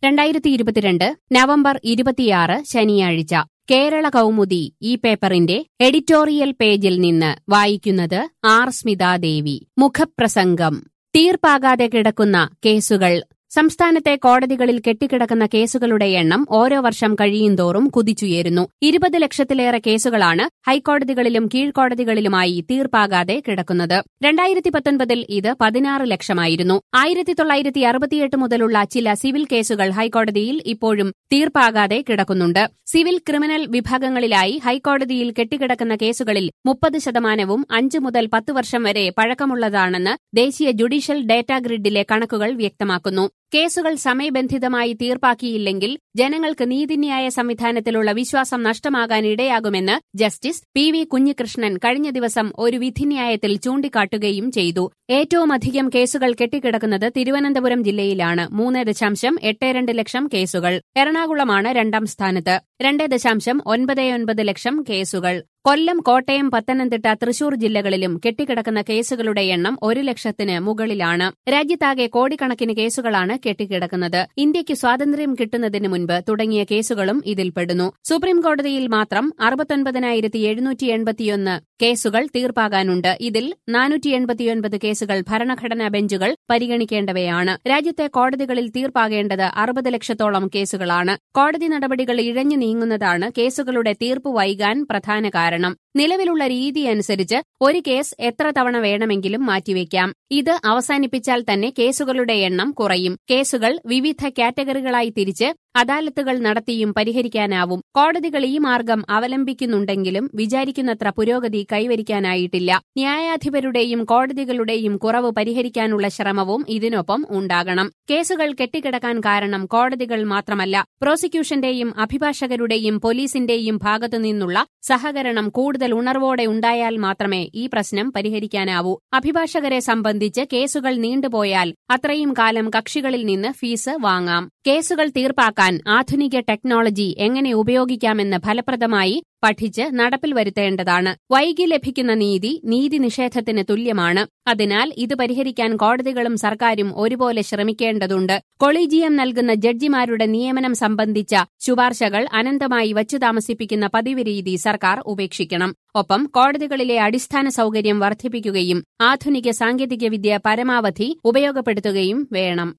രണ്ടായിരത്തി ഇരുപത്തിരണ്ട് നവംബർ ഇരുപത്തിയാറ് ശനിയാഴ്ച കേരള കൗമുദി ഈ പേപ്പറിന്റെ എഡിറ്റോറിയൽ പേജിൽ നിന്ന് വായിക്കുന്നത് ആർ സ്മിതാദേവി മുഖപ്രസംഗം തീർപ്പാകാതെ കിടക്കുന്ന കേസുകൾ സംസ്ഥാനത്തെ കോടതികളിൽ കെട്ടിക്കിടക്കുന്ന കേസുകളുടെ എണ്ണം ഓരോ വർഷം കഴിയുന്തോറും കുതിച്ചുയരുന്നു ഇരുപത് ലക്ഷത്തിലേറെ കേസുകളാണ് ഹൈക്കോടതികളിലും കീഴ്ക്കോടതികളിലുമായി തീർപ്പാകാതെ കിടക്കുന്നത് രണ്ടായിരത്തി പത്തൊൻപതിൽ ഇത് പതിനാറ് ലക്ഷമായിരുന്നു ആയിരത്തി തൊള്ളായിരത്തി അറുപത്തിയെട്ട് മുതലുള്ള ചില സിവിൽ കേസുകൾ ഹൈക്കോടതിയിൽ ഇപ്പോഴും തീർപ്പാകാതെ കിടക്കുന്നുണ്ട് സിവിൽ ക്രിമിനൽ വിഭാഗങ്ങളിലായി ഹൈക്കോടതിയിൽ കെട്ടിക്കിടക്കുന്ന കേസുകളിൽ മുപ്പത് ശതമാനവും അഞ്ച് മുതൽ പത്ത് വർഷം വരെ പഴക്കമുള്ളതാണെന്ന് ദേശീയ ജുഡീഷ്യൽ ഡാറ്റാ ഗ്രിഡിലെ കണക്കുകൾ വ്യക്തമാക്കുന്നു കേസുകൾ സമയബന്ധിതമായി തീർപ്പാക്കിയില്ലെങ്കിൽ ജനങ്ങൾക്ക് നീതിന്യായ സംവിധാനത്തിലുള്ള വിശ്വാസം നഷ്ടമാകാൻ ഇടയാകുമെന്ന് ജസ്റ്റിസ് പി വി കുഞ്ഞികൃഷ്ണൻ കഴിഞ്ഞ ദിവസം ഒരു വിധിന്യായത്തിൽ ചൂണ്ടിക്കാട്ടുകയും ചെയ്തു ഏറ്റവുമധികം കേസുകൾ കെട്ടിക്കിടക്കുന്നത് തിരുവനന്തപുരം ജില്ലയിലാണ് മൂന്ന് ദശാംശം എട്ട് രണ്ട് ലക്ഷം കേസുകൾ എറണാകുളമാണ് രണ്ടാം സ്ഥാനത്ത് രണ്ട് ദശാംശം ഒൻപത് ഒൻപത് ലക്ഷം കേസുകൾ കൊല്ലം കോട്ടയം പത്തനംതിട്ട തൃശൂർ ജില്ലകളിലും കെട്ടിക്കിടക്കുന്ന കേസുകളുടെ എണ്ണം ഒരു ലക്ഷത്തിന് മുകളിലാണ് രാജ്യത്താകെ കോടിക്കണക്കിന് കേസുകളാണ് കെട്ടിക്കിടക്കുന്നത് ഇന്ത്യയ്ക്ക് സ്വാതന്ത്ര്യം കിട്ടുന്നതിന് മുൻപ് തുടങ്ങിയ കേസുകളും ഇതിൽപ്പെടുന്നു സുപ്രീംകോടതിയിൽ മാത്രം അറുപത്തൊൻപതിനായിരത്തി എഴുന്നൂറ്റി എൺപത്തിയൊന്ന് കേസുകൾ തീർപ്പാകാനുണ്ട് ഇതിൽ നാനൂറ്റി എൺപത്തിയൊൻപത് കേസുകൾ ഭരണഘടനാ ബെഞ്ചുകൾ പരിഗണിക്കേണ്ടവയാണ് രാജ്യത്തെ കോടതികളിൽ തീർപ്പാകേണ്ടത് അറുപത് ലക്ഷത്തോളം കേസുകളാണ് കോടതി നടപടികൾ ഇഴഞ്ഞു നീങ്ങുന്നതാണ് കേസുകളുടെ തീർപ്പ് വൈകാൻ പ്രധാന കാരണം നിലവിലുള്ള രീതി അനുസരിച്ച് ഒരു കേസ് എത്ര തവണ വേണമെങ്കിലും മാറ്റിവെക്കാം ഇത് അവസാനിപ്പിച്ചാൽ തന്നെ കേസുകളുടെ എണ്ണം കുറയും കേസുകൾ വിവിധ കാറ്റഗറികളായി തിരിച്ച് അദാലത്തുകൾ നടത്തിയും പരിഹരിക്കാനാവും കോടതികൾ ഈ മാർഗം അവലംബിക്കുന്നുണ്ടെങ്കിലും വിചാരിക്കുന്നത്ര പുരോഗതി കൈവരിക്കാനായിട്ടില്ല ന്യായാധിപരുടെയും കോടതികളുടെയും കുറവ് പരിഹരിക്കാനുള്ള ശ്രമവും ഇതിനൊപ്പം ഉണ്ടാകണം കേസുകൾ കെട്ടിക്കിടക്കാൻ കാരണം കോടതികൾ മാത്രമല്ല പ്രോസിക്യൂഷന്റെയും അഭിഭാഷകരുടെയും പോലീസിന്റെയും ഭാഗത്തുനിന്നുള്ള സഹകരണം കൂടുതൽ ഉണർവോടെ ഉണ്ടായാൽ മാത്രമേ ഈ പ്രശ്നം പരിഹരിക്കാനാവൂ അഭിഭാഷകരെ സംബന്ധിച്ച് കേസുകൾ നീണ്ടുപോയാൽ അത്രയും കാലം കക്ഷികളിൽ നിന്ന് ഫീസ് വാങ്ങാം കേസുകൾ തീർപ്പാക്കാൻ ആധുനിക ടെക്നോളജി എങ്ങനെ ഉപയോഗിക്കാമെന്ന് ഫലപ്രദമായി പഠിച്ച് നടപ്പിൽ വരുത്തേണ്ടതാണ് വൈകി ലഭിക്കുന്ന നീതി നീതി നിഷേധത്തിന് തുല്യമാണ് അതിനാൽ ഇത് പരിഹരിക്കാൻ കോടതികളും സർക്കാരും ഒരുപോലെ ശ്രമിക്കേണ്ടതുണ്ട് കൊളീജിയം നൽകുന്ന ജഡ്ജിമാരുടെ നിയമനം സംബന്ധിച്ച ശുപാർശകൾ അനന്തമായി വച്ചു താമസിപ്പിക്കുന്ന പതിവ് രീതി സർക്കാർ ഉപേക്ഷിക്കണം ഒപ്പം കോടതികളിലെ അടിസ്ഥാന സൌകര്യം വർദ്ധിപ്പിക്കുകയും ആധുനിക സാങ്കേതികവിദ്യ പരമാവധി ഉപയോഗപ്പെടുത്തുകയും വേണം